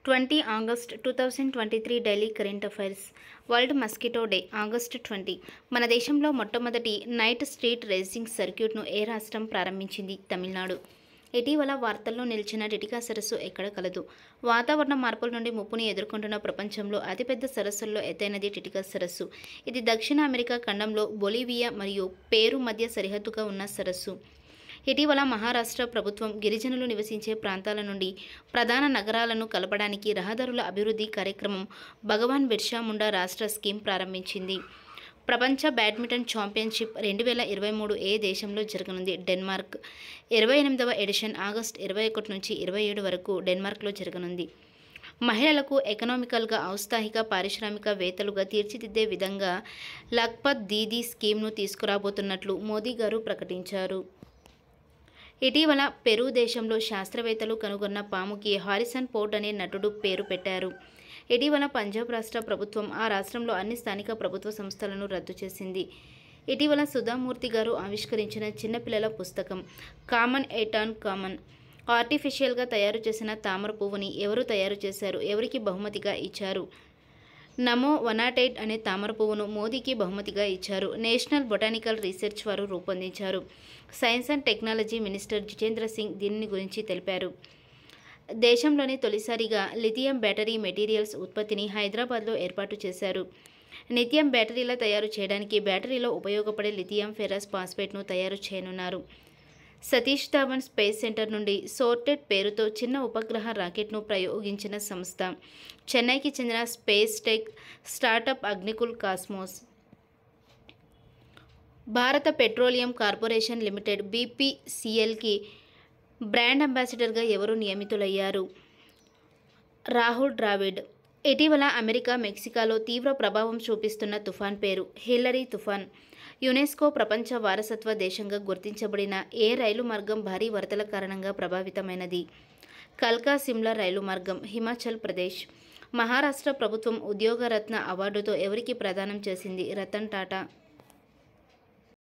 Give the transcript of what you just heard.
twenty August two thousand twenty three daily current affairs world mosquito day August twenty మన దేశంలో మొట్టమొదటి night street racing సర్క్యూట్ను ఏ రాష్ట్రం ప్రారంభించింది తమిళనాడు ఇటీవల వార్తల్లో నిలిచిన టిటికా సరస్సు ఎక్కడ కలదు వాతావరణ మార్పుల నుండి ముప్పుని ఎదుర్కొంటున్న ప్రపంచంలో అతిపెద్ద సరస్సుల్లో ఎత్తైనది టిటికా సరస్సు ఇది దక్షిణ అమెరికా ఖండంలో బొలివియా మరియు పేరు మధ్య సరిహద్దుగా ఉన్న సరస్సు ఇటీవల మహారాష్ట్ర ప్రభుత్వం గిరిజనులు నివసించే ప్రాంతాల నుండి ప్రధాన నగరాలను కలపడానికి రహదారుల అభివృద్ధి కార్యక్రమం భగవాన్ బిర్సా ముండా రాష్ట్ర స్కీమ్ ప్రారంభించింది ప్రపంచ బ్యాడ్మింటన్ ఛాంపియన్షిప్ రెండు వేల ఇరవై మూడు ఏ దేశంలో జరగనుంది డెన్మార్క్ ఇరవై ఎనిమిదవ ఎడిషన్ ఆగస్ట్ ఇరవై ఒకటి నుంచి ఇరవై ఏడు వరకు డెన్మార్క్లో జరగనుంది మహిళలకు ఎకనామికల్గా ఔత్సాహిక పారిశ్రామికవేత్తలుగా తీర్చిదిద్దే విధంగా లఖ్పత్ దీదీ స్కీమ్ను తీసుకురాబోతున్నట్లు మోదీ గారు ప్రకటించారు ఇటీవల పెరు దేశంలో శాస్త్రవేత్తలు కనుగొన్న పాముకి హారిసన్ పోర్ట్ అనే నటుడు పేరు పెట్టారు ఇటీవల పంజాబ్ రాష్ట్ర ప్రభుత్వం ఆ రాష్ట్రంలో అన్ని స్థానిక ప్రభుత్వ సంస్థలను రద్దు చేసింది ఇటీవల సుధామూర్తి గారు ఆవిష్కరించిన చిన్నపిల్లల పుస్తకం కామన్ ఎయిటాన్ కామన్ ఆర్టిఫిషియల్గా తయారు చేసిన తామర పువ్వుని ఎవరు తయారు చేశారు ఎవరికి బహుమతిగా ఇచ్చారు నమో వనాటైట్ అనే తామర పువ్వును మోదీకి బహుమతిగా ఇచ్చారు నేషనల్ బొటానికల్ రీసెర్చ్ వారు రూపొందించారు science and technology minister Jitendra Singh దీనిని గురించి తెలిపారు దేశంలోని తొలిసారిగా లిథియం బ్యాటరీ మెటీరియల్స్ ఉత్పత్తిని హైదరాబాద్లో ఏర్పాటు చేశారు నిత్యం బ్యాటరీల తయారు చేయడానికి బ్యాటరీలో ఉపయోగపడే లిథియం ఫెరస్ ఫాస్ఫేట్ను తయారు చేయనున్నారు సతీష్ ధావన్ స్పేస్ సెంటర్ నుండి సోర్టెడ్ పేరుతో చిన్న ఉపగ్రహ రాకెట్ను ప్రయోగించిన సంస్థ చెన్నైకి చెందిన space tech startup Agnikul Cosmos Bharat petroleum corporation limited బీపీసీఎల్కి బ్రాండ్ అంబాసిడర్గా ఎవరు నియమితులయ్యారు రాహుల్ ద్రావిడ్ ఇటీవల అమెరికా మెక్సికోలో తీవ్ర ప్రభావం చూపిస్తున్న తుఫాన్ పేరు హిల్లరీ తుఫాన్ యునెస్కో ప్రపంచ వారసత్వ దేశంగా గుర్తించబడిన ఏ రైలు మార్గం భారీ వరదల కారణంగా ప్రభావితమైనది కల్కా సిమ్లా రైలు మార్గం హిమాచల్ ప్రదేశ్ మహారాష్ట్ర ప్రభుత్వం ఉద్యోగరత్న అవార్డుతో ఎవరికి ప్రదానం చేసింది రతన్ టాటా